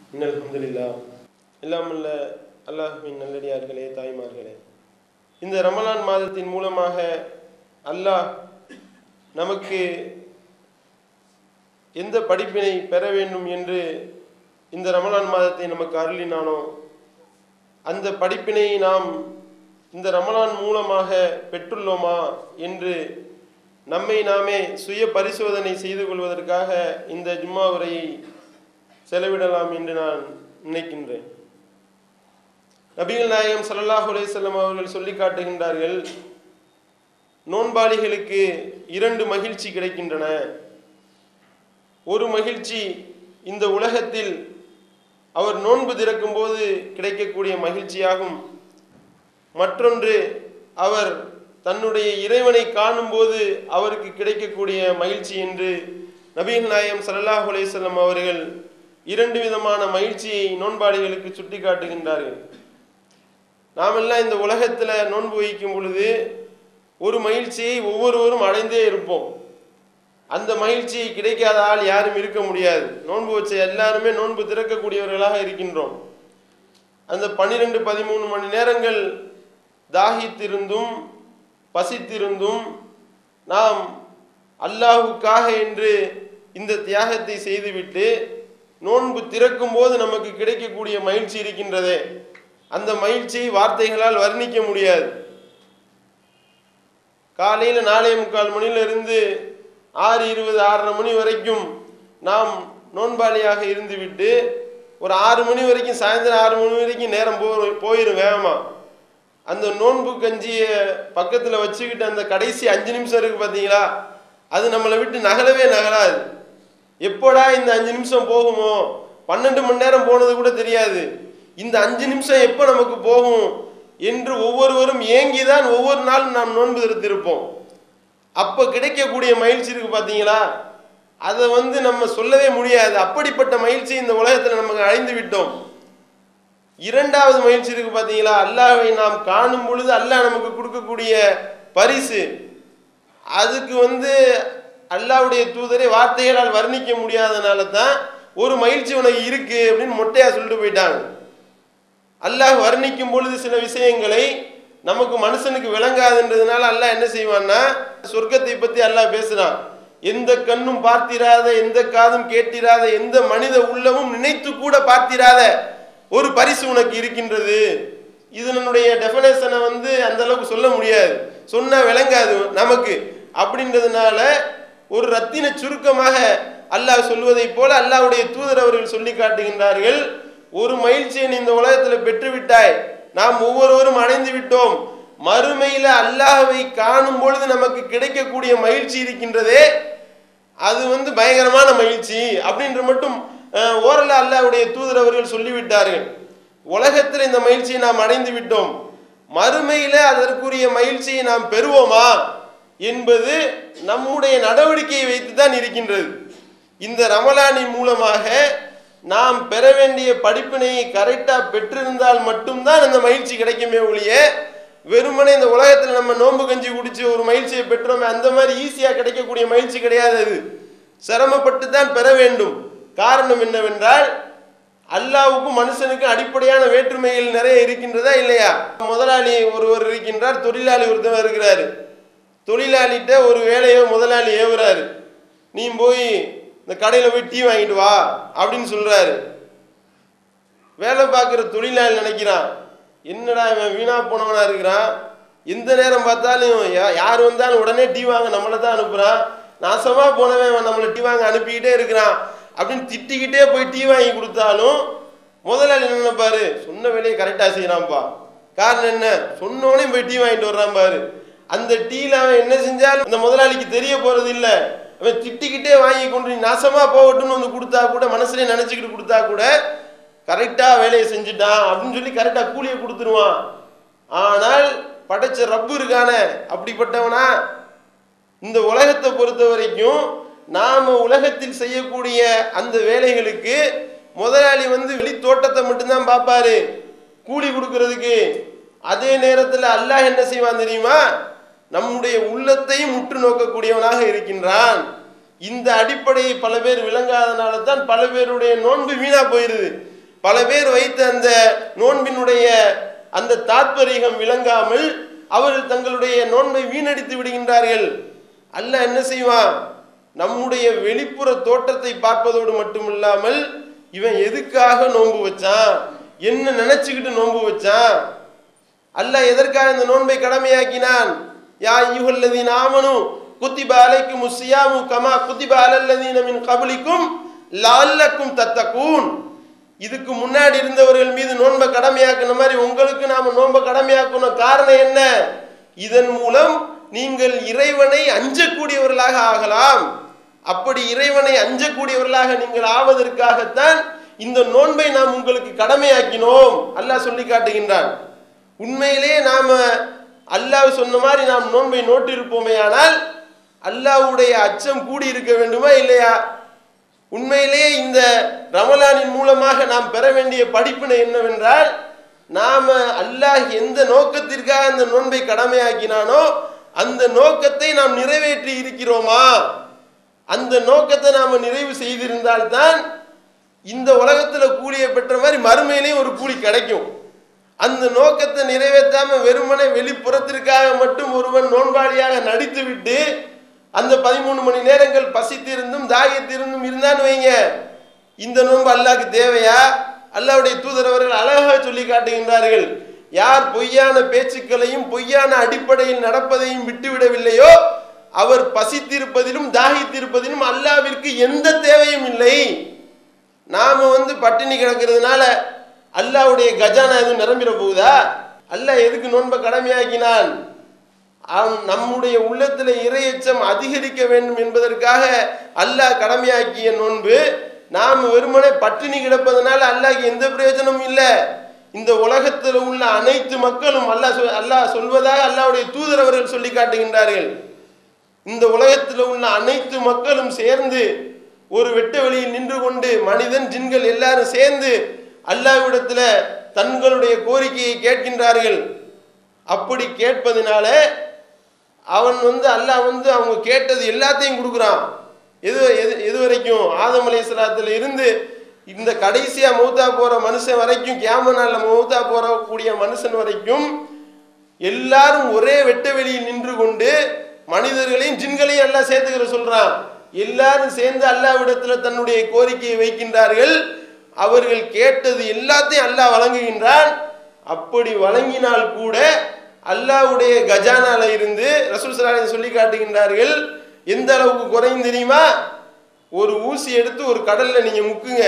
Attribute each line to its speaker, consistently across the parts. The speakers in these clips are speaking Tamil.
Speaker 1: இன்னல் அல்ஹம்துலில்லாஹ் எல்லாம் உள்ள அல்லாஹ்வின் நல்லடியார்களே தாய்மார்களே இந்த ரமலான் மாதத்தின் மூலமாக அல்லாஹ் நமக்கு எந்த படிப்பினை பெற வேண்டும் என்று இந்த ரமலான் மாதத்தை நமக்கு அருளினானோ அந்த படிப்பினை நாம் இந்த ரமலான் மூலமாக பெற்றுள்ளோமா என்று நம்மை நாமே சுய பரிசோதனை செய்து கொள்வதற்காக இந்த ஜும்மா உரையை செலவிடலாம் என்று நான் நினைக்கின்றேன் நபிகள் நாயகம் ஸல்லல்லாஹு அலைஹி வஸல்லம் அவர்கள் சொல்லி காட்டுகின்றார்கள் நோன்பாளிகளுக்கு இரண்டு மகிழ்ச்சி கிடைக்கின்றன ஒரு மகிழ்ச்சி இந்த உலகத்தில் அவர் நோன்பு திறக்கும் போது கிடைக்கக்கூடிய மகிழ்ச்சியாகும் மற்றொன்று அவர் தன்னுடைய இறைவனை காணும்போது அவருக்கு கிடைக்கக்கூடிய மகிழ்ச்சி என்று நபீன் நாயம் ஸல்லல்லாஹு அலைஹி வஸல்லம் அவர்கள் இரண்டு விதமான மகிழ்ச்சியை நோன்பாளிகளுக்கு சுட்டி காட்டுகின்றார்கள் நாமெல்லாம் இந்த உலகத்தில் நோன்பு வைக்கும் பொழுது ஒரு மகிழ்ச்சியை ஒவ்வொருவரும் அடைந்தே இருப்போம் அந்த மகிழ்ச்சி கிடைக்காத ஆள் யாரும் இருக்க முடியாது நோன்பு வச்ச எல்லாருமே நோன்பு திறக்கக்கூடியவர்களாக இருக்கின்றோம் அந்த பன்னிரெண்டு பதிமூணு மணி நேரங்கள் தாகித்திருந்தும் பசித்திருந்தும் நாம் அல்லாஹுக்காக என்று இந்த தியாகத்தை செய்துவிட்டு நோன்பு திறக்கும் போது நமக்கு கிடைக்கக்கூடிய மகிழ்ச்சி இருக்கின்றதே அந்த மகிழ்ச்சியை வார்த்தைகளால் வர்ணிக்க முடியாது காலையில் நாலே முக்கால் மணியிலிருந்து ஆறு இருபது ஆறரை மணி வரைக்கும் நாம் நோன்பாளியாக இருந்துவிட்டு ஒரு ஆறு மணி வரைக்கும் சாயந்தரம் ஆறு மணி வரைக்கும் நேரம் போ போயிடும் வேகமாக அந்த நோன்பு கஞ்சியை பக்கத்தில் வச்சுக்கிட்டு அந்த கடைசி அஞ்சு நிமிஷம் இருக்குது பார்த்தீங்களா அது நம்மளை விட்டு நகலவே நகலாது எப்போடா இந்த அஞ்சு நிமிஷம் போகுமோ பன்னெண்டு மணி நேரம் போனது கூட தெரியாது இந்த அஞ்சு நிமிஷம் எப்போ நமக்கு போகும் என்று ஒவ்வொருவரும் ஏங்கி தான் ஒவ்வொரு நாளும் நாம் நோன்பு திருத்திருப்போம் அப்போ கிடைக்கக்கூடிய மகிழ்ச்சி இருக்கு பார்த்தீங்களா அதை வந்து நம்ம சொல்லவே முடியாது அப்படிப்பட்ட மகிழ்ச்சி இந்த உலகத்தில் நமக்கு அடைந்து விட்டோம் இரண்டாவது மகிழ்ச்சி இருக்கு பார்த்தீங்களா அல்லாஹை நாம் காணும் பொழுது அல்லாஹ் நமக்கு கொடுக்கக்கூடிய பரிசு அதுக்கு வந்து அல்லாவுடைய தூதரை வார்த்தைகளால் வர்ணிக்க முடியாதனால தான் ஒரு மகிழ்ச்சி உனக்கு இருக்கு அப்படின்னு மொட்டையா சொல்லிட்டு போயிட்டாங்க அல்லாஹ் வர்ணிக்கும் பொழுது சில விஷயங்களை நமக்கு மனுஷனுக்கு விளங்காதுன்றதுனால அல்லாஹ் என்ன செய்வான்னா சொர்க்கத்தை பத்தி அல்லாஹ் பேசுறான் எந்த கண்ணும் பார்த்திராத எந்த காதும் கேட்டிராத எந்த மனித உள்ளமும் நினைத்து கூட பார்த்திராத ஒரு பரிசு உனக்கு இருக்கின்றது இதனுடைய டெஃபனேஷனை வந்து அந்த அளவுக்கு சொல்ல முடியாது சொன்னா விளங்காது நமக்கு அப்படின்றதுனால ஒரு ரத்தின சுருக்கமாக அல்லாஹ் சொல்வதைப் போல அல்லாஹ்வுடைய தூதர் அவர்கள் சொல்லி காட்டுகின்றார்கள் ஒரு மகிழ்ச்சியை நீ இந்த உலகத்தில் பெற்றுவிட்டாய் நாம் ஒவ்வொருவரும் அடைந்து விட்டோம் மறுமையில அல்லாஹ்வை காணும் பொழுது நமக்கு கிடைக்கக்கூடிய மகிழ்ச்சி இருக்கின்றதே அது வந்து பயங்கரமான மகிழ்ச்சி அப்படின்ற மட்டும் ஓரல அல்லாஹ்வுடைய தூதர் அவர்கள் சொல்லிவிட்டார்கள் உலகத்தில் இந்த மகிழ்ச்சியை நாம் அடைந்து விட்டோம் மறுமையில அதற்குரிய மகிழ்ச்சியை நாம் பெறுவோமா என்பது நம்முடைய நடவடிக்கையை வைத்து தான் இருக்கின்றது இந்த ரமலானின் மூலமாக நாம் பெற வேண்டிய படிப்பினையை கரெக்டாக பெற்றிருந்தால் மட்டும்தான் அந்த மகிழ்ச்சி கிடைக்குமே ஒழிய வெறுமனே இந்த உலகத்தில் நம்ம நோன்பு கஞ்சி குடிச்சு ஒரு மகிழ்ச்சியை பெற்றோமே அந்த மாதிரி ஈஸியாக கிடைக்கக்கூடிய மகிழ்ச்சி கிடையாது அது சிரமப்பட்டு தான் பெற வேண்டும் காரணம் என்னவென்றால் அல்லாவுக்கும் மனுஷனுக்கும் அடிப்படையான வேற்றுமைகள் நிறைய இருக்கின்றதா இல்லையா முதலாளி ஒருவர் இருக்கின்றார் தொழிலாளி ஒருத்தவர் இருக்கிறாரு தொழிலாளிகிட்ட ஒரு வேலையை முதலாளி ஏவுறாரு நீ போய் இந்த கடையில் போய் டீ வாங்கிட்டு வா அப்படின்னு சொல்றாரு வேலை பார்க்குற தொழிலாளி நினைக்கிறான் என்னடா இவன் வீணா போனவனா இருக்கிறான் எந்த நேரம் பார்த்தாலும் யார் வந்தாலும் உடனே டீ வாங்க நம்மளை தான் அனுப்புகிறான் நாசமாக போனவன் நம்மளை டீ வாங்க அனுப்பிக்கிட்டே இருக்கிறான் அப்படின்னு திட்டிக்கிட்டே போய் டீ வாங்கி கொடுத்தாலும் முதலாளி என்ன நினைப்பாரு சொன்ன வேலையை கரெக்டாக செய்யறான்ப்பா காரணம் என்ன சொன்னோடனே போய் டீ வாங்கிட்டு வர்றான் பாரு அந்த டீல அவன் என்ன செஞ்சாலும் அந்த முதலாளிக்கு தெரிய போறது இல்லை அவன் திட்டிக்கிட்டே வாங்கி கொண்டு நீ நாசமா போகட்டும்னு வந்து கொடுத்தா கூட மனசுலேயே நினச்சிக்கிட்டு கொடுத்தா கூட கரெக்டாக வேலையை செஞ்சுட்டான் அப்படின்னு சொல்லி கரெக்டாக கூலியை கொடுத்துருவான் ஆனால் படைச்ச ரப்பு இருக்கானே அப்படிப்பட்டவனா இந்த உலகத்தை பொறுத்த வரைக்கும் நாம் உலகத்தில் செய்யக்கூடிய அந்த வேலைகளுக்கு முதலாளி வந்து வெளி தோட்டத்தை மட்டும்தான் பார்ப்பாரு கூலி கொடுக்கறதுக்கு அதே நேரத்தில் அல்லாஹ் என்ன செய்வான் தெரியுமா நம்முடைய உள்ளத்தையும் உற்று நோக்கக்கூடியவனாக இருக்கின்றான் இந்த அடிப்படையை பல பேர் விளங்காதனால தான் பல பேருடைய நோன்பு வீணா போயிருது பல பேர் வைத்த அந்த நோன்பினுடைய அந்த தாத்பரிகம் விளங்காமல் அவர்கள் தங்களுடைய நோன்பை வீணடித்து விடுகின்றார்கள் அல்லாஹ் என்ன செய்வான் நம்முடைய வெளிப்புற தோற்றத்தை பார்ப்பதோடு மட்டுமில்லாமல் இவன் எதுக்காக நோன்பு வச்சான் என்ன நினைச்சுக்கிட்டு நோன்பு வச்சான் அல்லாஹ் எதற்காக இந்த நோன்பை கடமையாக்கினான் யா ஐயுஹல்லதீன ஆமனு குத்திப அலைக்கும் முஸ்ஸியாமு கமா குத்திப அலல்லதீன மின் கபலிக்கும் லஅல்லக்கும் தத்தகூன் இதுக்கு முன்னாடி இருந்தவர்கள் மீது நோன்பை கடமையாக்குன மாதிரி உங்களுக்கு நாம நோன்பை கடமையாக்கணும் காரணம் என்ன இதன் மூலம் நீங்கள் இறைவனை அஞ்சக்கூடியவர்களாக ஆகலாம் அப்படி இறைவனை அஞ்சக்கூடியவர்களாக நீங்கள் ஆவதற்காகத்தான் இந்த நோன்பை நாம் உங்களுக்கு கடமையாக்கினோம் அல்லாஹ் சொல்லி காட்டுகின்றான் உண்மையிலே நாம அல்லாஹ் சொன்ன மாதிரி நாம் நோன்பை நோட்டிருப்போமே ஆனால் அல்லாஹ்வுடைய அச்சம் கூடி இருக்க வேண்டுமா இல்லையா உண்மையிலேயே இந்த ரமலானின் மூலமாக நாம் பெற வேண்டிய படிப்பினை என்னவென்றால் நாம அல்லாஹ் எந்த நோக்கத்திற்காக அந்த நோன்பை கடமையாக்கினானோ அந்த நோக்கத்தை நாம் நிறைவேற்றி இருக்கிறோமா அந்த நோக்கத்தை நாம நிறைவு செய்திருந்தால்தான் இந்த உலகத்துல கூலியை பெற்ற மாதிரி மறுமையிலேயும் ஒரு கூலி கிடைக்கும் அந்த நோக்கத்தை நிறைவேற்றாம வெறுமனே வெளிப்புறத்திற்காக மட்டும் ஒருவன் நோன்பாளியாக நடித்துவிட்டு அந்த பதிமூணு மணி நேரங்கள் பசித்திருந்தும் தாகித்திருந்தும் இருந்தான்னு வைங்க இந்த நோன்பு அல்லாஹ்க்கு தேவையா அல்லாஹ்வுடைய தூதர் அவர்கள் அழகாக சொல்லி காட்டுகின்றார்கள் யார் பொய்யான பேச்சுக்களையும் பொய்யான அடிப்படையில் நடப்பதையும் விட்டுவிடவில்லையோ அவர் பசித்திருப்பதிலும் தாகித்திருப்பதிலும் அல்லாவிற்கு எந்த தேவையும் இல்லை நாம வந்து பட்டினி கிடக்கிறதுனால அல்லாஹ்வுடைய கஜானா எதுவும் நிரம்பிட போகுதா அல்லாஹ் எதுக்கு நோன்பை கடமையாக்கினான் அவன் நம்முடைய உள்ளத்தில் இரையச்சம் அதிகரிக்க வேண்டும் என்பதற்காக அல்லாஹ் கடமையாக்கிய நோன்பு நாம் வெறுமனே பட்டினி கிடப்பதனால அல்லாஹ் எந்த பிரயோஜனமும் இல்லை இந்த உலகத்தில் உள்ள அனைத்து மக்களும் அல்லாஹ் சொல் அல்லாஹ் சொல்வதாக அல்லாஹ்வுடைய தூதர் அவர்கள் சொல்லி காட்டுகின்றார்கள் இந்த உலகத்தில் உள்ள அனைத்து மக்களும் சேர்ந்து ஒரு வெட்ட வெளியில் நின்று கொண்டு மனிதன் ஜின்கள் எல்லாரும் சேர்ந்து அல்லாஹ்விடத்துல தங்களுடைய கோரிக்கையை கேட்கின்றார்கள் அப்படி கேட்பதனால அவன் வந்து அல்லாஹ் வந்து அவங்க கேட்டது எல்லாத்தையும் கொடுக்குறான் எது எது எது வரைக்கும் ஆதம் அலைஹிஸ்ஸலாத்துல இருந்து இந்த கடைசியா மௌத்தா போற மனுஷன் வரைக்கும் கியாம நாள்ல மௌத்தா போறக்கூடிய மனுஷன் வரைக்கும் எல்லாரும் ஒரே வெட்ட வெளியில் நின்று கொண்டு மனிதர்களையும் ஜின்களையும் எல்லாம் சேர்த்துக்கிற சொல்றான் எல்லாரும் சேர்ந்து அல்லாவிடத்துல தன்னுடைய கோரிக்கையை வைக்கின்றார்கள் அவர்கள் கேட்டது எல்லாத்தையும் அல்லாஹ் வழங்குகின்றான் அப்படி வழங்கினால் கூட அல்லாஹ்வுடைய கஜானால இருந்து ரசூல் ஸல்லல்லாஹு அலைஹி சொல்லி காட்டுகின்றார்கள் எந்த அளவுக்கு குறையும் தெரியுமா ஒரு ஊசி எடுத்து ஒரு கடல்ல நீங்க முக்குங்க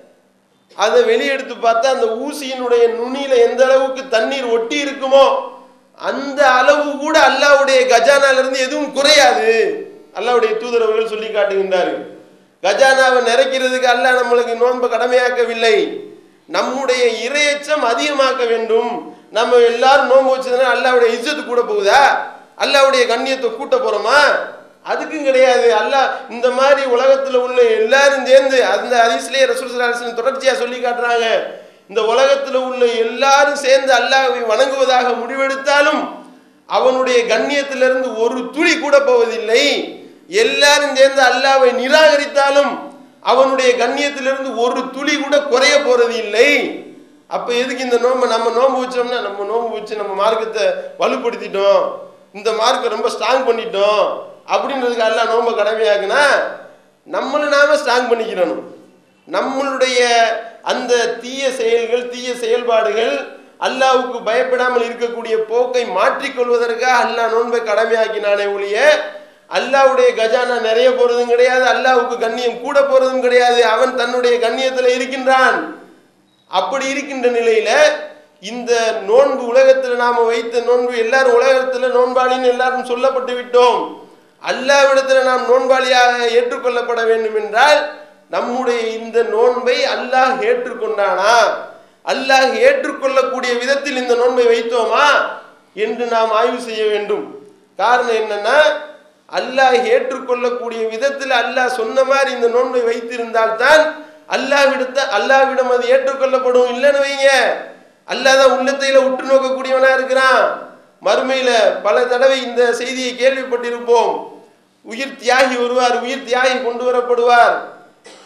Speaker 1: அதை வெளியெடுத்து பார்த்தா அந்த ஊசியினுடைய நுனியில எந்த அளவுக்கு தண்ணீர் ஒட்டி இருக்குமோ அந்த அளவு கூட அல்லாஹ்வுடைய கஜானால இருந்து எதுவும் குறையாது அல்லாஹ்வுடைய தூதர் அவர்கள் சொல்லி காட்டுகின்றார்கள் கஜானாவை நிறைக்கிறதுக்கு அல்லாஹ் நம்மளுக்கு நோன்பை கடமையாக்கவில்லை நம்முடைய இரையச்சம் அதிகமாக்க வேண்டும் நம்ம எல்லாரும் நோன்பு வச்சதுன்னா அல்லாஹ்வுடைய இஜ்ஜத்து கூட போகுதா அல்லாஹ்வுடைய கண்ணியத்தை கூட்ட போறோமா அதுக்கும் கிடையாது அல்லாஹ் இந்த மாதிரி உலகத்துல உள்ள எல்லாரும் சேர்ந்து அந்த அதிசலே ரசூல் தொடர்ச்சியா சொல்லி காட்டுறாங்க இந்த உலகத்துல உள்ள எல்லாரும் சேர்ந்து அல்லாஹ்வை வணங்குவதாக முடிவெடுத்தாலும் அவனுடைய கண்ணியத்திலிருந்து ஒரு துளி கூட போவதில்லை எல்லாரும் சேர்ந்து அல்லாஹ்வை நிராகரித்தாலும் அவனுடைய கண்ணியத்திலிருந்து ஒரு துளி கூட குறைய போறது இல்லை அப்ப எதுக்கு இந்த நோம்பை நம்ம நோன்பு வச்சோம்னா நம்ம நோன்பு வச்சு நம்ம மார்க்கத்தை வலுப்படுத்திட்டோம் இந்த மார்க்கை ரொம்ப ஸ்ட்ராங் பண்ணிட்டோம் அப்படின்றதுக்கு அல்லாஹ் நோன்பை கடமையாக்குனா நம்மளை நாம ஸ்ட்ராங் பண்ணிக்கிறணும் நம்மளுடைய அந்த தீய செயல்கள் தீய செயல்பாடுகள் அல்லாஹ்வுக்கு பயப்படாமல் இருக்கக்கூடிய போக்கை மாற்றிக்கொள்வதற்காக அல்லாஹ் நோன்பை கடமையாக்கினானே ஒழிய அல்லாஹ்வுடைய கஜானா நிறைய போறதும் கிடையாது அல்லாஹ்வுக்கு கண்ணியம் கூட போறதும் கிடையாது அவன் தன்னுடைய கண்ணியத்துல இருக்கின்றான் அப்படி இருக்கின்ற நிலையில இந்த நோன்பு உலகத்துல நாம வைத்த நோன்பு எல்லாரும் உலகத்துல நோன்பாளின்னு எல்லாரும் சொல்லப்பட்டு விட்டோம் அல்லாவிடத்துல நாம் நோன்பாளியாக ஏற்றுக்கொள்ளப்பட வேண்டும் என்றால் நம்முடைய இந்த நோன்பை அல்லாஹ் ஏற்றுக்கொண்டானா அல்லாஹ் ஏற்றுக்கொள்ளக்கூடிய விதத்தில் இந்த நோன்பை வைத்தோமா என்று நாம் ஆய்வு செய்ய வேண்டும் காரணம் என்னன்னா அல்லாஹ் ஏற்றுக்கொள்ளக்கூடிய விதத்தில் அல்லாஹ் சொன்ன மாதிரி இந்த நோன்பை வைத்திருந்தால் தான் அல்லாவிடத்த அல்லாவிடம் அது ஏற்றுக்கொள்ளப்படும் இல்லைன்னு வைங்க அல்லாஹ் தான் உள்ளத்தையில உற்று நோக்கக்கூடியவனா இருக்கிறான் மறுமையில பல தடவை இந்த செய்தியை கேள்விப்பட்டிருப்போம் உயிர் தியாகி வருவார் உயிர் தியாகி கொண்டு வரப்படுவார்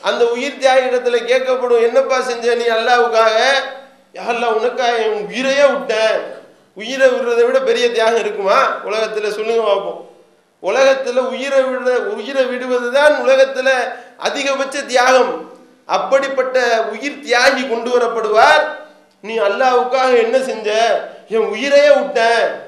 Speaker 1: அந்த உயிர் தியாக இடத்துல கேட்கப்படும் என்னப்பா செஞ்ச நீ அல்லாவுக்காக யாரெல்லாம் உனக்காக என் உயிரையே விட்டேன் உயிரை விடுறதை விட பெரிய தியாகம் இருக்குமா உலகத்தில் சொல்லுங்க பார்ப்போம் உலகத்தில் உயிரை விட உயிரை விடுவது தான் உலகத்தில் அதிகபட்ச தியாகம் அப்படிப்பட்ட உயிர் தியாகி கொண்டு வரப்படுவார் நீ அல்லாவுக்காக என்ன செஞ்ச என் உயிரையே விட்ட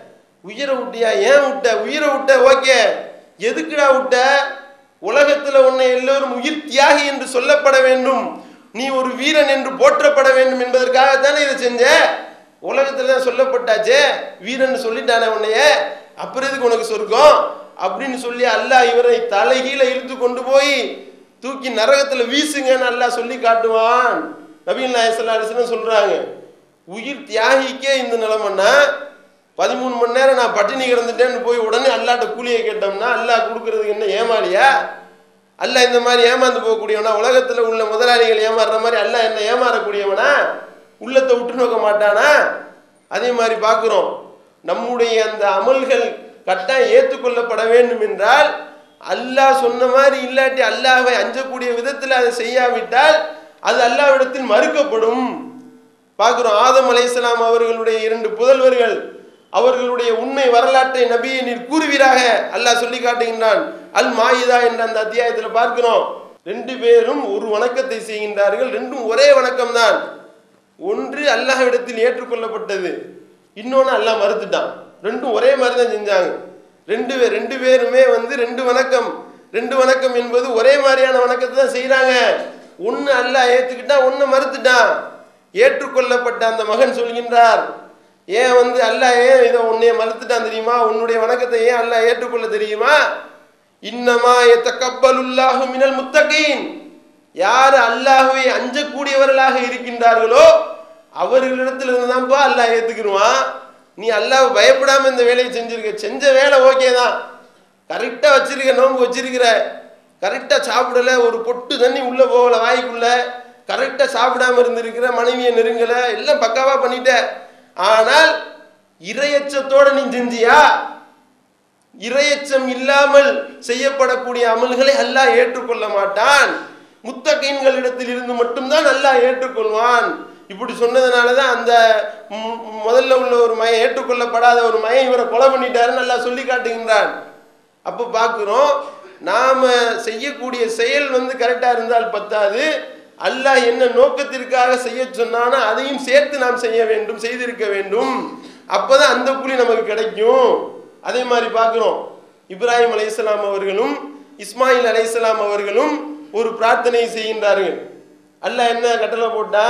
Speaker 1: உயிரை விட்டியா ஏன் விட்ட உயிரை விட்ட ஓகே எதுக்குடா விட்ட உலகத்தில் உன்னை எல்லோரும் உயிர் தியாகி என்று சொல்லப்பட வேண்டும் நீ ஒரு வீரன் என்று போற்றப்பட வேண்டும் என்பதற்காகத்தானே இதை செஞ்ச உலகத்துல தான் சொல்லப்பட்டாச்சே வீரன் சொல்லிட்டானே உன்னைய அப்புறம் எதுக்கு உனக்கு சொர்க்கம் அப்படின்னு சொல்லி அல்லாஹ் இவரை தலைகீழ இழுத்து கொண்டு போய் தூக்கி நரகத்துல வீசுங்கன்னு அல்லாஹ் சொல்லி காட்டுவான் நபீன் நாயசல்லா சொல்றாங்க உயிர் தியாகிக்கே இந்த நிலைமைன்னா பதிமூணு மணி நேரம் நான் பட்டினி கிடந்துட்டேன்னு போய் உடனே அல்லாட்ட கூலியை கேட்டோம்னா அல்லாஹ் கொடுக்கறதுக்கு என்ன ஏமாளியா அல்லாஹ் இந்த மாதிரி ஏமாந்து போகக்கூடியவனா உலகத்துல உள்ள முதலாளிகள் ஏமாறுற மாதிரி அல்லாஹ் என்ன ஏமாறக்கூடியவனா உள்ளத்தை விட்டு நோக்க மாட்டானா அதே மாதிரி பார்க்குறோம் நம்முடைய அந்த அமல்கள் கட்டாயம் ஏற்றுக்கொள்ளப்பட வேண்டும் என்றால் அல்லாஹ் சொன்ன மாதிரி இல்லாட்டி அல்லாஹ்வை அஞ்சக்கூடிய விதத்தில் அதை செய்யாவிட்டால் அது அல்லாஹ்விடத்தில் மறுக்கப்படும் பார்க்குறோம் ஆதம் அலைஹிஸ்ஸலாம் அவர்களுடைய இரண்டு புதல்வர்கள் அவர்களுடைய உண்மை வரலாற்றை நபியை நீர் கூறுவீராக அல்லாஹ் சொல்லி காட்டுகின்றான் அல் மாயிதா என்ற அந்த அத்தியாயத்தில் பார்க்கிறோம் ரெண்டு பேரும் ஒரு வணக்கத்தை செய்கின்றார்கள் ரெண்டும் ஒரே வணக்கம்தான் ஒன்று அல்லாஹ்விடத்தில் ஏற்றுக்கொள்ளப்பட்டது இன்னொன்று அல்லாஹ் மறுத்துட்டான் ரெண்டும் ஒரே மாதிரி தான் செஞ்சாங்க ரெண்டு பேர் ரெண்டு பேருமே வந்து ரெண்டு வணக்கம் ரெண்டு வணக்கம் என்பது ஒரே மாதிரியான வணக்கத்தை தான் செய்கிறாங்க ஒன்று அல்லாஹ் ஏற்றுக்கிட்டான் ஒன்று மறுத்துட்டான் ஏற்றுக்கொள்ளப்பட்ட அந்த மகன் சொல்கின்றார் ஏன் வந்து அல்லாஹ் ஏன் இதை உன்னைய மறுத்துட்டான் தெரியுமா உன்னுடைய வணக்கத்தை ஏன் அல்லாஹ் ஏற்றுக்கொள்ள தெரியுமா இன்னமா எத்தக்கப்பலுல்லாஹு மினல் முத்தகீன் யார் அல்லாஹ்வை அஞ்சக்கூடியவர்களாக இருக்கின்றார்களோ அவர்களிடத்துல இருந்து தான்ப்பா அல்லாஹ் ஏத்துக்கிடுவான் நீ அல்லாஹ் பயப்படாம இந்த வேலையை செஞ்சிருக்க செஞ்ச வேலை ஓகே தான் கரெக்டாக வச்சிருக்க நோன்பு வச்சிருக்கிற கரெக்டாக சாப்பிடல ஒரு பொட்டு தண்ணி உள்ளே போகல வாய்க்குள்ள கரெக்டாக சாப்பிடாம இருந்திருக்கிற மனைவியை நெருங்கல எல்லாம் பக்காவா பண்ணிட்ட ஆனால் இரையச்சத்தோட நீ செஞ்சியா இரையச்சம் இல்லாமல் செய்யப்படக்கூடிய அமல்களை அல்லாஹ் ஏற்றுக்கொள்ள மாட்டான் முத்தகைன்களிடத்தில் இருந்து மட்டும்தான் அல்லாஹ் ஏற்றுக்கொள்வான் இப்படி சொன்னதுனால தான் அந்த மு- முதல்ல உள்ள ஒரு மயம் ஏற்றுக்கொள்ளப்படாத ஒரு மயம் இவரை கொலை பண்ணிட்டாருன்னு அல்லாஹ் சொல்லி காட்டுகின்றான் அப்போ பார்க்குறோம் நாம் செய்யக்கூடிய செயல் வந்து கரெக்டாக இருந்தால் பத்தாது அல்லாஹ் என்ன நோக்கத்திற்காக செய்ய சொன்னானோ அதையும் சேர்த்து நாம் செய்ய வேண்டும் செய்திருக்க வேண்டும் அப்பதான் அந்த கூலி நமக்கு கிடைக்கும் அதே மாதிரி பார்க்குறோம் இப்ராஹிம் அலைஹிஸ்ஸலாம் அவர்களும் இஸ்மாயில் அலைஹிஸ்ஸலாம் அவர்களும் ஒரு பிரார்த்தனை செய்கின்றார்கள் அல்லாஹ் என்ன கட்டளை போட்டா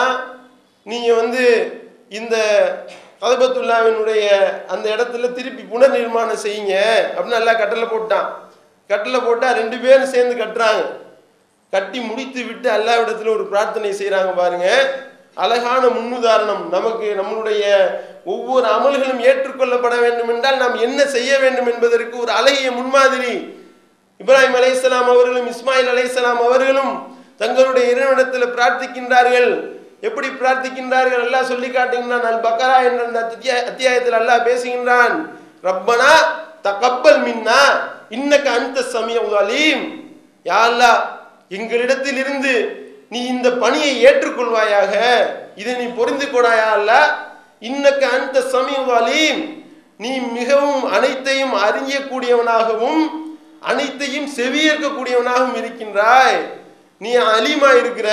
Speaker 1: நீங்க வந்து இந்த கதபத்துல்லாவினுடைய அந்த இடத்துல திருப்பி புனர் நிர்மாணம் செய்யுங்க அப்படின்னு எல்லாம் கட்டளை போட்டான் கட்டளை போட்டா ரெண்டு பேரும் சேர்ந்து கட்டுறாங்க கட்டி முடித்து விட்டு அல்லாவிடத்துல ஒரு பிரார்த்தனை செய்றாங்க பாருங்க அழகான முன்னுதாரணம் நமக்கு நம்மளுடைய ஒவ்வொரு அமல்களும் ஏற்றுக்கொள்ளப்பட வேண்டும் என்றால் நாம் என்ன செய்ய வேண்டும் என்பதற்கு ஒரு அழகிய முன்மாதிரி இப்ராஹிம் அலைஹிஸ்ஸலாம் அவர்களும் இஸ்மாயில் அலைஹிஸ்ஸலாம் அவர்களும் தங்களுடைய இறைவனிடத்தில் பிரார்த்திக்கின்றார்கள் எப்படி பிரார்த்திக்கின்றார்கள் அல்லாஹ் சொல்லி காட்டுகின்றான் அல் பக்கரா என்ற அந்த அத்தியா- அத்தியாயத்தில் அல்லாஹ் பேசுகின்றான் ரப்பனா தகப்பல் மின்னா இன்னக்க அந்த சமயம் அலீம் யா அல்லாஹ் எங்களிடத்தில் இருந்து நீ இந்த பணியை ஏற்றுக்கொள்வாயாக இதை நீ பொருந்து கொடாயா அல்ல இன்னக்க அந்த சமயம் அலீம் நீ மிகவும் அனைத்தையும் அறியக்கூடியவனாகவும் அனைத்தையும் செவியேற்கக்கூடியவனாகவும் இருக்கின்றாய் நீ அலீமா இருக்கிற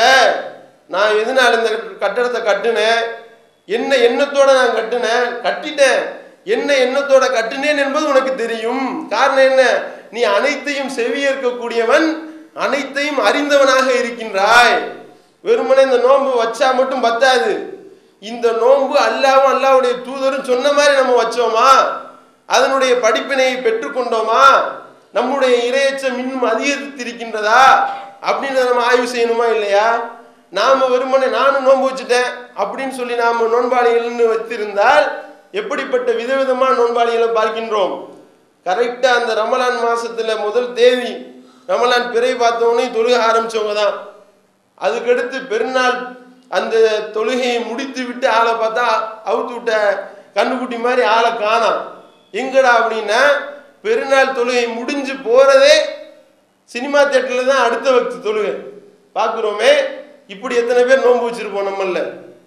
Speaker 1: நான் எதனால இந்த கட்டடத்தை கட்டுனேன் என்ன எண்ணத்தோட நான் கட்டுனேன் கட்டிட்டேன் என்ன எண்ணத்தோட கட்டினேன் என்பது உனக்கு தெரியும் காரணம் என்ன நீ அனைத்தையும் செவியேற்கக்கூடியவன் அனைத்தையும் அறிந்தவனாக இருக்கின்றாய் வெறுமனே இந்த நோன்பு வச்சா மட்டும் பத்தாது இந்த நோன்பு அல்லாவும் அல்லாவுடைய தூதரும் சொன்ன மாதிரி நம்ம வச்சோமா அதனுடைய படிப்பினையை பெற்றுக்கொண்டோமா நம்முடைய இரையச்சம் இன்னும் அதிகரித்திருக்கின்றதா அப்படின்னு நம்ம ஆய்வு செய்யணுமா இல்லையா நாம வெறுமனே நானும் நோன்பு வச்சுட்டேன் அப்படின்னு சொல்லி நாம நோன்பாளிகள்னு வைத்திருந்தால் எப்படிப்பட்ட விதவிதமான நோன்பாளிகளை பார்க்கின்றோம் கரெக்டா அந்த ரமலான் மாசத்துல முதல் தேதி ரமலான் பிறை பார்த்தவொடனே தொழுக ஆரம்பிச்சவங்க தான் அதுக்கடுத்து பெருநாள் அந்த தொழுகையை முடித்து விட்டு ஆளை பார்த்தா அவுத்து விட்ட கண்ணுக்குட்டி மாதிரி ஆளை காணாம் எங்கடா அப்படின்னா பெருநாள் தொழுகை முடிஞ்சு போறதே சினிமா தேட்டரில் தான் அடுத்த வக்து தொழுகை பார்க்குறோமே இப்படி எத்தனை பேர் நோன்பு வச்சிருப்போம் நம்மள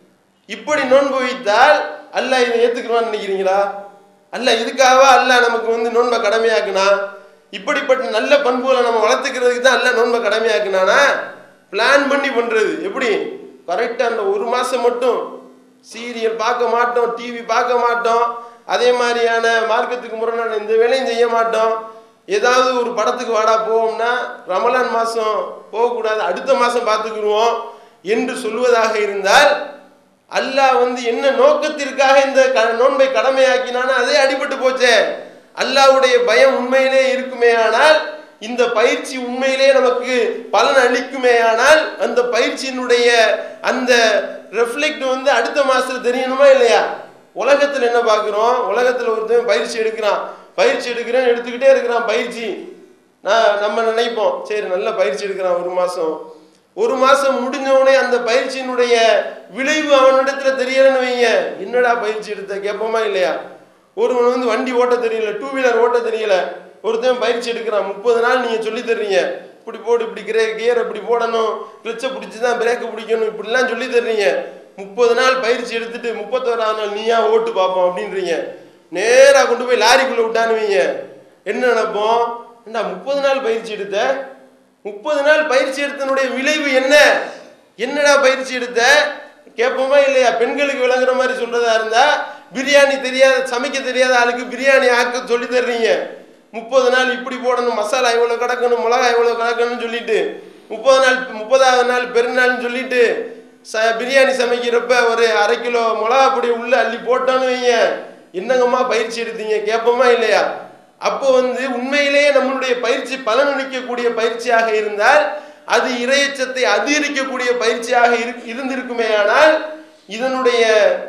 Speaker 1: இப்படி நோன்பு வைத்தால் அல்லாஹ் இதை ஏத்துக்குவான்னு நினைக்கிறீங்களா அல்லாஹ் இதுக்காகவா அல்லாஹ் நமக்கு வந்து நோன்பை கடமையாக்குனா இப்படிப்பட்ட நல்ல பண்புகளை நம்ம வளர்த்துக்கிறதுக்கு தான் அல்லாஹ் நோன்பை கடமையாக்குனானா பிளான் பண்ணி பண்றது எப்படி கரெக்டாக அந்த ஒரு மாசம் மட்டும் சீரியல் பார்க்க மாட்டோம் டிவி பார்க்க மாட்டோம் அதே மாதிரியான மார்க்கத்துக்கு முரணான எந்த வேலையும் செய்ய மாட்டோம் ஏதாவது ஒரு படத்துக்கு வாடா போவோம்னா ரமலான் மாதம் போகக்கூடாது அடுத்த மாதம் பார்த்துக்குருவோம் என்று சொல்வதாக இருந்தால் அல்லாஹ் வந்து என்ன நோக்கத்திற்காக இந்த க நோன்பை கடமையாக்கினானோ அதே அடிபட்டு போச்சே அல்லாஹ்வுடைய பயம் உண்மையிலே இருக்குமேயானால் இந்த பயிற்சி உண்மையிலே நமக்கு பலன் அளிக்குமேயானால் அந்த பயிற்சியினுடைய அந்த ரெஃப்ளெக்ட் வந்து அடுத்த மாசத்துல தெரியணுமா இல்லையா உலகத்துல என்ன பார்க்குறோம் உலகத்துல ஒருத்தன் பயிற்சி எடுக்கிறான் பயிற்சி எடுக்கிறேன் எடுத்துக்கிட்டே இருக்கிறான் பயிற்சி நான் நம்ம நினைப்போம் சரி நல்ல பயிற்சி எடுக்கிறான் ஒரு மாசம் ஒரு மாசம் முடிஞ்ச உடனே அந்த பயிற்சியினுடைய விளைவு அவனிடத்துல தெரியலன்னு வைங்க என்னடா பயிற்சி எடுத்த கேட்போமா இல்லையா ஒருவன் வந்து வண்டி ஓட்ட தெரியல டூ வீலர் ஓட்ட தெரியல ஒருத்தன் பயிற்சி எடுக்கிறான் முப்பது நாள் நீங்க சொல்லி தர்றீங்க இப்படி போடு இப்படி கிரே கியர் இப்படி போடணும் கிளச்சை பிடிச்சி தான் பிரேக்கை பிடிக்கணும் இப்படிலாம் சொல்லி தர்றீங்க முப்பது நாள் பயிற்சி எடுத்துட்டு முப்பத்தோராவது நாள் நீயா ஓட்டு பார்ப்போம் அப்படின்றீங்க நேரா கொண்டு போய் லாரிக்குள்ள விட்டான்னு வைங்க என்ன நினைப்போம் ஏண்டா முப்பது நாள் பயிற்சி எடுத்த முப்பது நாள் பயிற்சி எடுத்தனுடைய விளைவு என்ன என்னடா பயிற்சி எடுத்த கேட்போமா இல்லையா பெண்களுக்கு விளங்குற மாதிரி சொல்றதா இருந்தா பிரியாணி தெரியாத சமைக்க தெரியாத ஆளுக்கு பிரியாணி ஆக்க சொல்லி தர்றீங்க முப்பது நாள் இப்படி போடணும் மசாலா இவ்வளோ கிடக்கணும் மிளகாய் இவ்வளோ கிடக்கணும்னு சொல்லிட்டு முப்பது நாள் முப்பதாவது நாள் பெருநாள்னு சொல்லிட்டு ச பிரியாணி சமைக்கிறப்ப ஒரு அரை கிலோ மிளகா பொடி உள்ள அள்ளி போட்டோன்னு வைங்க என்னங்கம்மா பயிற்சி எடுத்தீங்க கேட்போமா இல்லையா அப்போ வந்து உண்மையிலேயே நம்மளுடைய பயிற்சி பலனளிக்கக்கூடிய பயிற்சியாக இருந்தால் அது இரையச்சத்தை அதிகரிக்கக்கூடிய பயிற்சியாக இரு- இருந்திருக்குமேயானால் இதனுடைய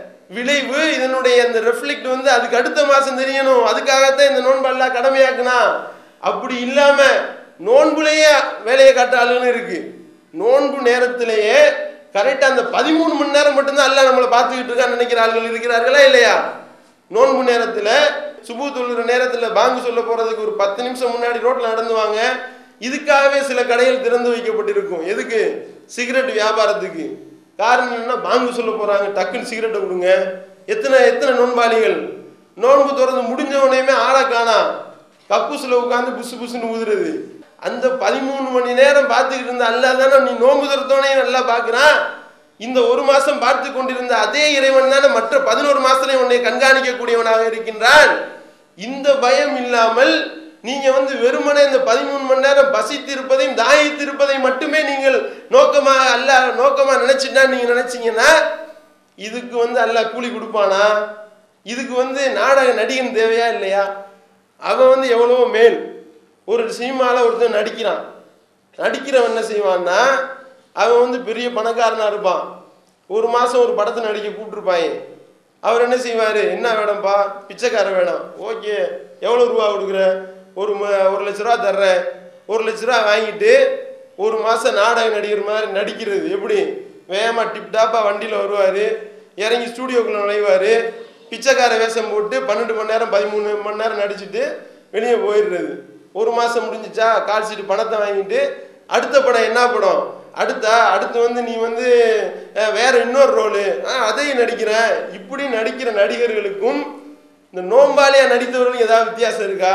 Speaker 1: விளைவு இதனுடைய அந்த ரெஃப்ளெக்ட் வந்து அதுக்கு அடுத்த மாசம் தெரியணும் அதுக்காகத்தான் இந்த நோன்பு எல்லாம் கடமையாக்குனா அப்படி இல்லாம நோன்புலேயே வேலையை காட்ட ஆளுன்னு இருக்கு நோன்பு நேரத்திலேயே கரெக்டா அந்த பதிமூணு மணி நேரம் மட்டும்தான் எல்லாம் நம்மளை பார்த்துக்கிட்டு இருக்கான்னு நினைக்கிற ஆள்கள் இருக்கிறார்களா இல்லையா நோன்பு நேரத்தில் சுபு தொழுகிற நேரத்தில் பாங்கு சொல்ல போறதுக்கு ஒரு பத்து நிமிஷம் முன்னாடி ரோட்ல நடந்து வாங்க இதுக்காகவே சில கடைகள் திறந்து வைக்கப்பட்டிருக்கும் எதுக்கு சிகரெட் வியாபாரத்துக்கு காரணம் என்னன்னா பாங்கு சொல்ல போறாங்க டக்குன்னு சிகரெட்டை கொடுங்க எத்தனை எத்தனை நோன்பாளிகள் நோன்பு திறந்து முடிஞ்ச உடனேயுமே ஆளை காணா கக்கூசில் உட்காந்து புசு புசுன்னு ஊதுறது அந்த பதிமூணு மணி நேரம் பார்த்துக்கிட்டு இருந்த அல்லா தானே நீ நோன்பு திறத்தோனையும் நல்லா பார்க்குறான் இந்த ஒரு மாசம் பார்த்து கொண்டிருந்த அதே இறைவன் தானே மற்ற பதினோரு மாசத்துலையும் உன்னை கண்காணிக்கக்கூடியவனாக இருக்கின்றான் இந்த பயம் இல்லாமல் நீங்க வந்து வெறுமனே இந்த பதிமூணு மணி நேரம் பசித்திருப்பதையும் தாயித்திருப்பதை மட்டுமே நீங்கள் நோக்கமாக அல்ல நோக்கமா நினைச்சிட்டா நீங்க நினைச்சீங்கன்னா இதுக்கு வந்து அல்லாஹ் கூலி கொடுப்பானா இதுக்கு வந்து நாடக நடிகன் தேவையா இல்லையா அவன் வந்து எவ்வளவோ மேல் ஒரு சினிமால ஒருத்தன் நடிக்கிறான் நடிக்கிறவன் என்ன செய்வான்னா அவன் வந்து பெரிய பணக்காரனா இருப்பான் ஒரு மாசம் ஒரு படத்தை நடிக்க கூப்பிட்டுருப்பாங்க அவர் என்ன செய்வார் என்ன வேணும்ப்பா பிச்சைக்கார வேணும் ஓகே எவ்வளோ ரூபா கொடுக்குற ஒரு ம- ஒரு லட்ச ரூபா தர்றேன் ஒரு லட்ச ரூபா வாங்கிட்டு ஒரு மாதம் நாடக நடிகர் மாதிரி நடிக்கிறது எப்படி வேகமாக டிப்டாப்பாக வண்டியில் வருவார் இறங்கி ஸ்டூடியோக்குள்ளே நுழைவார் பிச்சைக்கார வேஷம் போட்டு பன்னெண்டு மணி நேரம் பதிமூணு மணி நேரம் நடிச்சுட்டு வெளியே போயிடுறது ஒரு மாதம் முடிஞ்சிச்சா கால் சீட்டு பணத்தை வாங்கிட்டு அடுத்த படம் என்ன படம் அடுத்தா அடுத்து வந்து நீ வந்து அஹ், வேற இன்னொரு ரோலு அதையும் நடிக்கிறேன் இப்படி நடிக்கிற நடிகர்களுக்கும் இந்த நோம்பாலியா நடித்தவர்களுக்கும் ஏதாவது வித்தியாசம் இருக்கா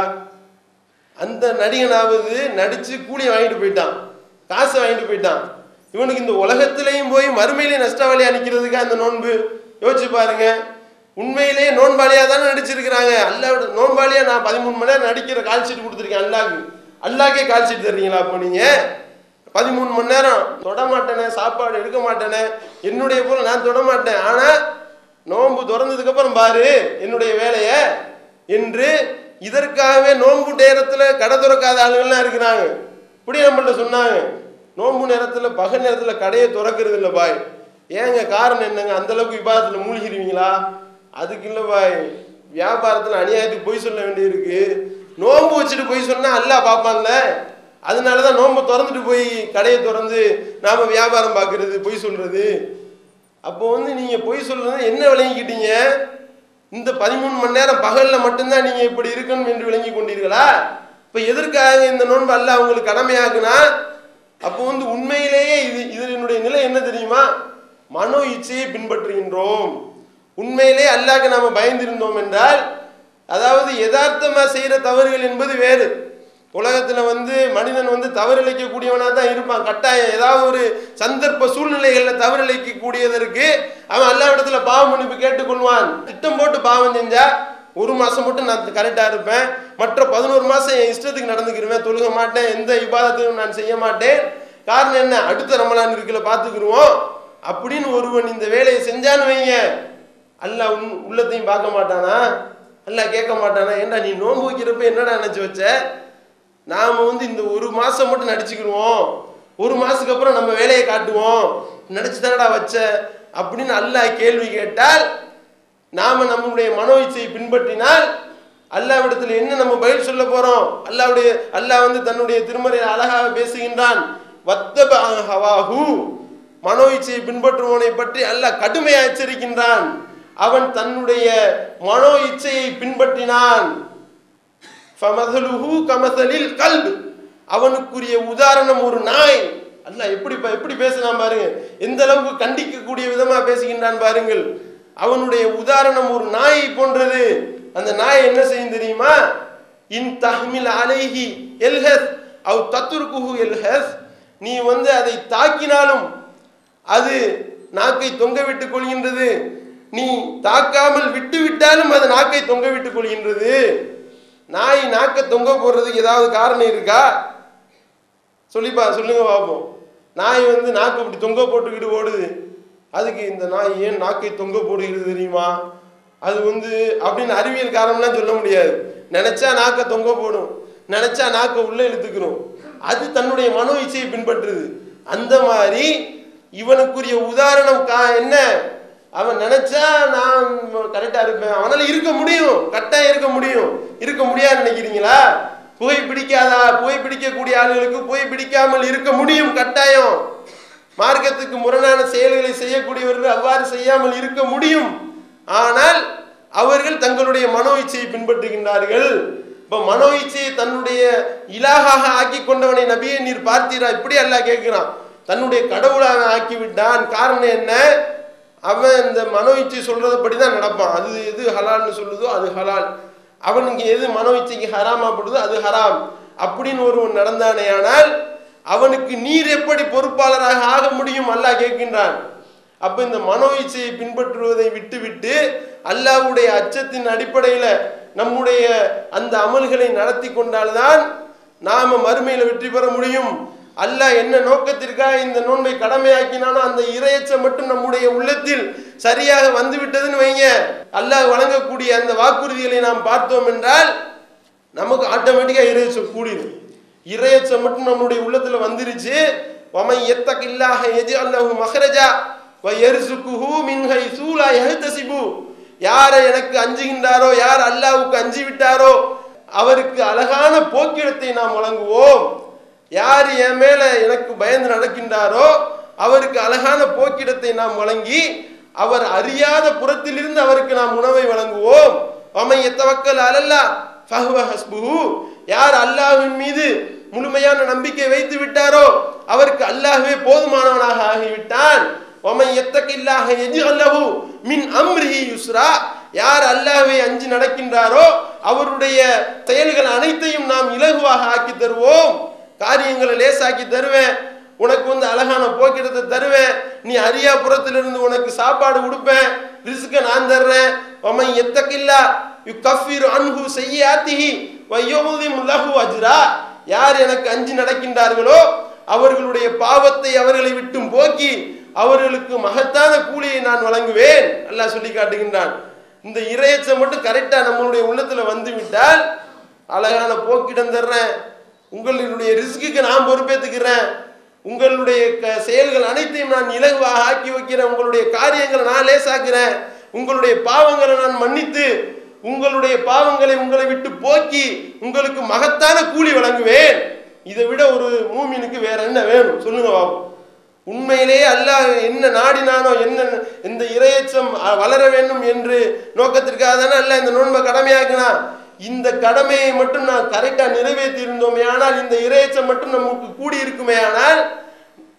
Speaker 1: அந்த நடிகனாவது நடிச்சு கூலி வாங்கிட்டு போயிட்டான் காசை வாங்கிட்டு போயிட்டான் இவனுக்கு இந்த உலகத்திலையும் போய் மறுமையிலையும் நஷ்டவாளியா நிற்கிறதுக்கா அந்த நோன்பு யோசிச்சு பாருங்க உண்மையிலேயே நோன்பாளியா தானே நடிச்சிருக்கிறாங்க அல்லாவோட நோன்பாளியா நான் பதிமூணு மணி நேரம் நடிக்கிற கால் ஷீட் கொடுத்துருக்கேன் அல்லாக்கு அல்லாக்கே கால் ஷீட் தர்றீங்களா அப்போ நீங்க பதிமூணு மணி நேரம் தொட மாட்டேனே சாப்பாடு எடுக்க மாட்டேனே என்னுடைய போல நான் தொட மாட்டேன் ஆனா நோன்பு திறந்ததுக்கு அப்புறம் பாரு என்னுடைய வேலையை என்று இதற்காகவே நோன்பு நேரத்துல கடை திறக்காத ஆளுங்கள்லாம் இருக்கிறாங்க இப்படி நம்மள்ட்ட சொன்னாங்க நோன்பு நேரத்துல பகல் நேரத்துல கடையை திறக்கிறது இல்லை பாய் ஏங்க காரணம் என்னங்க அந்த அளவுக்கு விவாதத்துல மூழ்கிடுவீங்களா அதுக்கு இல்லை பாய் வியாபாரத்துல அநியாயத்துக்கு பொய் சொல்ல வேண்டியிருக்கு நோன்பு வச்சுட்டு பொய் சொன்னா அல்லாஹ் பார்ப்பான்ல அதனால தான் நோன்பை திறந்துட்டு போய் கடையை திறந்து நாம வியாபாரம் பார்க்கறது பொய் சொல்றது அப்போ வந்து நீங்க பொய் சொல்றது என்ன விளங்கிக்கிட்டீங்க இந்த பதிமூணு மணி நேரம் பகல்ல மட்டும்தான் நீங்க இப்படி இருக்கணும் என்று விளங்கி கொண்டீர்களா இப்ப எதற்காக இந்த நோன்பு அல்ல உங்களுக்கு கடமையாக்குனா அப்போ வந்து உண்மையிலேயே இது நிலை என்ன தெரியுமா மனோ இச்சையை பின்பற்றுகின்றோம் உண்மையிலே அல்லாஹ்க்கு நாம பயந்திருந்தோம் என்றால் அதாவது யதார்த்தமா செய்யற தவறுகள் என்பது வேறு உலகத்துல வந்து மனிதன் வந்து தவறிழைக்கக்கூடியவனா தான் இருப்பான் கட்டாயம் ஏதாவது ஒரு சந்தர்ப்ப சூழ்நிலைகள்ல தவறிழைக்கக்கூடியதற்கு அவன் அல்லா இடத்துல பாவ மன்னிப்பு கேட்டுக்கொள்வான் திட்டம் போட்டு பாவம் செஞ்சா ஒரு மாசம் மட்டும் நான் கரெக்டா இருப்பேன் மற்ற பதினோரு மாசம் என் இஷ்டத்துக்கு நடந்துக்கிருவேன் தொழுக மாட்டேன் எந்த இபாதத்தையும் நான் செய்ய மாட்டேன் காரணம் என்ன அடுத்த ரமலான் இருக்குல்ல பார்த்துக்கிருவோம் அப்படின்னு ஒருவன் இந்த வேலையை செஞ்சான்னு வைங்க அல்லாஹ் உன் உள்ளத்தையும் பார்க்க மாட்டானா அல்லாஹ் கேட்க மாட்டானா ஏன்டா நீ நோன்பு வைக்கிறப்ப என்னடா நினைச்சு வச்ச நாம வந்து இந்த ஒரு மாசம் மட்டும் நடிச்சுக்கிடுவோம் ஒரு மாசத்துக்கு அப்புறம் நம்ம வேலையை காட்டுவோம் நடிச்சு தானடா வச்ச அப்படின்னு அல்லாஹ் கேள்வி கேட்டால் நாம நம்முடைய மனோ இச்சையை பின்பற்றினால் அல்லாவிடத்தில் என்ன நம்ம பதில் சொல்ல போறோம் அல்லாவுடைய அல்லாஹ் வந்து தன்னுடைய திருமறையில் அழகாக பேசுகின்றான் வத்தப ஹவாஹு மனோ இச்சையை பின்பற்றுவனை பற்றி அல்லாஹ் கடுமையா எச்சரிக்கின்றான் அவன் தன்னுடைய மனோ இச்சையை பின்பற்றினான் ஃபமதலுஹு கமதலில் கல்பு அவனுக்குரிய உதாரணம் ஒரு நாய் அல்லாஹ் எப்படி ப- எப்படி பேசுறான் பாருங்க எந்த அளவுக்கு கண்டிக்கக்கூடிய விதமா பேசுகின்றான் பாருங்கள் அவனுடைய உதாரணம் ஒரு நாயை போன்றது அந்த நாய் என்ன செய்யும் தெரியுமா இன் தஹ்மில் அலைஹி எல்ஹஸ் அவ் தத்துருக்குஹு எல்ஹஸ் நீ வந்து அதை தாக்கினாலும் அது நாக்கை தொங்க விட்டுக் கொள்கின்றது நீ தாக்காமல் விட்டு விட்டாலும் அது நாக்கை தொங்க விட்டுக் கொள்கின்றது நாய் நாக்கை தொங்க போடுறதுக்கு ஏதாவது காரணம் இருக்கா சொல்லிப்பா சொல்லுங்க பார்ப்போம் நாய் வந்து நாக்கு இப்படி தொங்க போட்டுக்கிட்டு ஓடுது அதுக்கு இந்த நாய் ஏன் நாக்கை தொங்க போடுகிறது தெரியுமா அது வந்து அப்படின்னு அறிவியல் காரணம்லாம் சொல்ல முடியாது நினைச்சா நாக்கை தொங்க போடும் நினைச்சா நாக்கை உள்ள இழுத்துக்கிறோம் அது தன்னுடைய மனோ இச்சையை பின்பற்றுது அந்த மாதிரி இவனுக்குரிய உதாரணம் கா என்ன அவன் நினைச்சா நான் கரெக்டா இருப்பேன் அவனால இருக்க முடியும் கட்டாயம் இருக்க முடியும் இருக்க முடியாது நினைக்கிறீங்களா புகை பிடிக்காதா புகை பிடிக்கக்கூடிய ஆளுகளுக்கு புகை பிடிக்காமல் இருக்க முடியும் கட்டாயம் மார்க்கத்துக்கு முரணான செயல்களை செய்யக்கூடியவர்கள் அவ்வாறு செய்யாமல் இருக்க முடியும் ஆனால் அவர்கள் தங்களுடைய மனோ இச்சையை பின்பற்றுகின்றார்கள் இப்ப மனோ இச்சையை தன்னுடைய இலாகாக ஆக்கி கொண்டவனை நபியை நீர் பார்த்தீரா இப்படி அல்லாஹ் கேட்கிறான் தன்னுடைய கடவுளாக ஆக்கி விட்டான் காரணம் என்ன அவன் இந்த மனோ இச்சை சொல்றதுபடி தான் நடப்பான் அது எது ஹலால்னு சொல்லுதோ அது ஹலால் அவனுக்கு எது மனோ இச்சைக்கு ஹராமாப்படுதோ அது ஹராம் அப்படின்னு ஒருவன் நடந்தானே ஆனால் அவனுக்கு நீர் எப்படி பொறுப்பாளராக ஆக முடியும் அல்லாஹ் கேட்கின்றான் அப்ப இந்த மனோ இச்சையை பின்பற்றுவதை விட்டுவிட்டு அல்லாஹ்வுடைய அச்சத்தின் அடிப்படையில நம்முடைய அந்த அமல்களை நடத்தி கொண்டால்தான் நாம மறுமையில வெற்றி பெற முடியும் அல்லாஹ் என்ன நோக்கத்திற்காக இந்த நோன்பை கடமையாக்கினானோ அந்த இரையச்சம் மட்டும் நம்முடைய உள்ளத்தில் சரியாக வந்து விட்டதுன்னு வைங்க அல்லாஹ் வழங்கக்கூடிய அந்த வாக்குறுதிகளை நாம் பார்த்தோம் என்றால் நமக்கு ஆட்டோமேட்டிக்கா இறையச்சம் கூடிடும் இறையச்சம் மட்டும் நம்முடைய உள்ளத்துல வந்துருச்சு வமை எத்தகில்லாஹ எஜி அல்லாஹு மஹரஜா வ எர்சுகுஹு மின் ஹைசு லா யஹ்தசிபு யாரை எனக்கு அஞ்சுகின்றாரோ யார் அல்லாஹ்வுக்கு அஞ்சி விட்டாரோ அவருக்கு அழகான போக்கிடத்தை நாம் வழங்குவோம் யார் என் மேல எனக்கு பயந்து நடக்கின்றாரோ அவருக்கு அழகான போக்கிடத்தை நாம் வழங்கி அவர் அறியாத புறத்திலிருந்து அவருக்கு நாம் உணவை வழங்குவோம் வமை எத்தவக்கல் அலல்லா ஃபஹுவ ஹஸ்புஹு யார் அல்லாஹ்வின் மீது முழுமையான நம்பிக்கை வைத்து விட்டாரோ அவருக்கு அல்லாஹ்வே போதுமானவனாக ஆகிவிட்டான் ஒமை எத்தகில்லாஹ எஜ்அல்லஹு மின் அம்ரிஹி யுஸ்ரா யார் அல்லாஹ்வை அஞ்சி நடக்கின்றாரோ அவருடைய செயல்கள் அனைத்தையும் நாம் இலகுவாக ஆக்கி தருவோம் காரியங்களை லேசாக்கி தருவேன் உனக்கு வந்து அழகான போக்கிடத்தை தருவேன் நீ அரியாபுரத்திலிருந்து உனக்கு சாப்பாடு கொடுப்பேன் ரிஸ்க நான் தர்றேன் ஒமை எத்தகில்லா யு கஃபிரு அன்ஹு செய்யாத்திஹி வயோமுதிம் லஹு அஜ்ரா யார் எனக்கு அஞ்சி நடக்கின்றார்களோ அவர்களுடைய பாவத்தை அவர்களை விட்டும் போக்கி அவர்களுக்கு மகத்தான கூலியை நான் வழங்குவேன் அல்லாஹ் சொல்லி காட்டுகின்றான் இந்த இறையச்சம் மட்டும் கரெக்டா நம்மளுடைய உள்ளத்துல வந்து விட்டால் அழகான போக்கிடம் தர்றேன் உங்களுடைய ரிஸ்க்குக்கு நான் பொறுப்பேற்றுக்கிறேன் உங்களுடைய க- செயல்கள் அனைத்தையும் நான் இலகுவாக ஆக்கி வைக்கிறேன் உங்களுடைய காரியங்களை நான் லேசாக்குறேன் உங்களுடைய பாவங்களை நான் மன்னித்து உங்களுடைய பாவங்களை உங்களை விட்டு போக்கி உங்களுக்கு மகத்தான கூலி வழங்குவேன் இதை விட ஒரு மூமினுக்கு வேற என்ன வேணும் சொல்லுங்க பாபு உண்மையிலேயே அல்லாஹ் என்ன நாடினானோ என்ன இந்த இரையச்சம் அஹ், வளர வேண்டும் என்று நோக்கத்திற்காக தானே அல்லாஹ் இந்த நோன்பை கடமையாக்குனா இந்த கடமையை மட்டும் நான் கரெக்டா நிறைவேற்றி இருந்தோமே ஆனால் இந்த இரையச்சம் மட்டும் நமக்கு கூடி இருக்குமே ஆனால்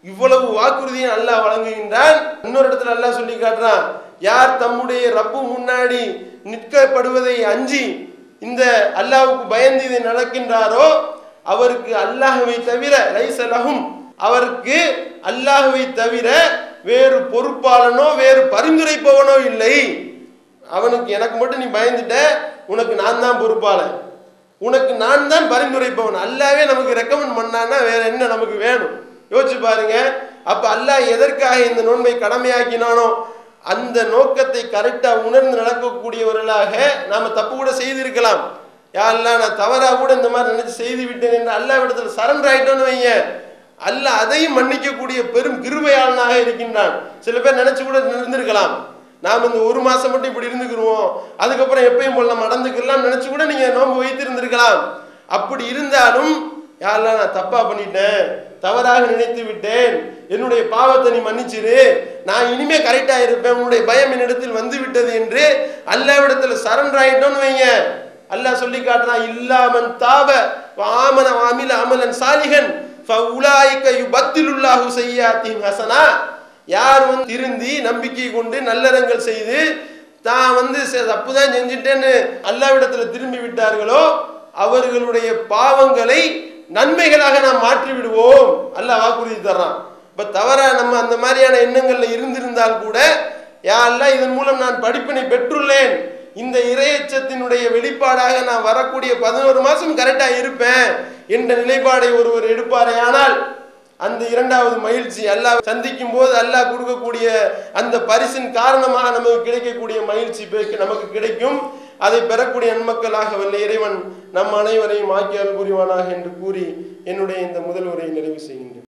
Speaker 1: இவ்வளவு வாக்குறுதியை அல்லாஹ் வழங்குகின்றான் இன்னொரு இடத்துல அல்லாஹ் சொல்லி காட்டுறான் யார் தம்முடைய ரப்பு முன்னாடி நிற்கப்படுவதை அஞ்சி இந்த அல்லாஹ்வுக்கு பயந்து இதை நடக்கின்றாரோ அவருக்கு அல்லாஹ்வை தவிர லைசலகும் அவருக்கு அல்லாஹ்வை தவிர வேறு பொறுப்பாளனோ வேறு பரிந்துரைப்பவனோ இல்லை அவனுக்கு எனக்கு மட்டும் நீ பயந்துட்ட உனக்கு நான் தான் பொறுப்பாளன் உனக்கு நான் தான் பரிந்துரைப்பவன் அல்லாவே நமக்கு ரெக்கமெண்ட் பண்ணான்னா வேற என்ன நமக்கு வேணும் யோசிச்சு பாருங்க அப்ப அல்லாஹ் எதற்காக இந்த நோன்பை கடமையாக்கினானோ அந்த நோக்கத்தை கரெக்டா உணர்ந்து நடக்கக்கூடியவர்களாக நாம தப்பு கூட செய்திருக்கலாம் யா அல்லாஹ் நான் தவறா கூட இந்த மாதிரி நினைச்சு செய்து விட்டேன் என்று அல்லாஹ் இடத்துல சரண்டர் ஆயிட்டோன்னு வைங்க அல்லாஹ் அதையும் மன்னிக்கக்கூடிய பெரும் கிருபையாளனாக இருக்கின்றான் சில பேர் நினைச்சு கூட இருந்திருக்கலாம் நாம் இந்த ஒரு மாசம் மட்டும் இப்படி இருந்துக்கிருவோம் அதுக்கப்புறம் எப்பயும் போல நம்ம நடந்துக்கலாம் நினைச்சு கூட நீங்க நோன்பு வைத்து இருந்திருக்கலாம் அப்படி இருந்தாலும் யாரெல்லாம் நான் தப்பா பண்ணிட்டேன் தவறாக நினைத்து விட்டேன் என்னுடைய பாவத்தை நீ மன்னிச்சிரு நான் இனிமே கரெக்டா இருப்பேன் உன்னுடைய பயம் என்னிடத்தில் வந்து விட்டது என்று அல்லாவிடத்துல சரண்டர் ஆயிட்டோன்னு வைங்க அல்லாஹ் சொல்லி காட்டுறான் இல்லாமன் தாப ஆமன ஆமில அமலன் சாலிகன் ஃபஉலாயிக யுபத்திலுல்லாஹு செய்யாத்தின் ஹசனா யார் வந்து திருந்தி நம்பிக்கை கொண்டு நல்லறங்கள் செய்து தான் வந்து ச- தப்புதான் செஞ்சுட்டேன்னு அல்லாவிடத்துல திரும்பி விட்டார்களோ அவர்களுடைய பாவங்களை நன்மைகளாக நாம் மாற்றி விடுவோம் அல்லாஹ் வாக்குறுதி தர்றான் இப்ப தவறா நம்ம அந்த மாதிரியான எண்ணங்கள்ல இருந்திருந்தால் கூட யா அல்லாஹ் இதன் மூலம் நான் படிப்பினை பெற்றுள்ளேன் இந்த இறையச்சத்தினுடைய வெளிப்பாடாக நான் வரக்கூடிய பதினோரு மாசம் கரெக்டா இருப்பேன் என்ற நிலைப்பாடை ஒருவர் எடுப்பாரே ஆனால் அந்த இரண்டாவது மகிழ்ச்சி அல்லாஹ் சந்திக்கும் போது அல்லாஹ் கொடுக்கக்கூடிய அந்த பரிசின் காரணமாக நமக்கு கிடைக்கக்கூடிய மகிழ்ச்சி பெ- நமக்கு கிடைக்கும் அதை பெறக்கூடிய நன்மக்களாக வல்ல இறைவன் நம் அனைவரையும் ஆக்கி அருள் புரிவானாக என்று கூறி என்னுடைய இந்த முதல் உரையை நிறைவு செய்கின்றேன்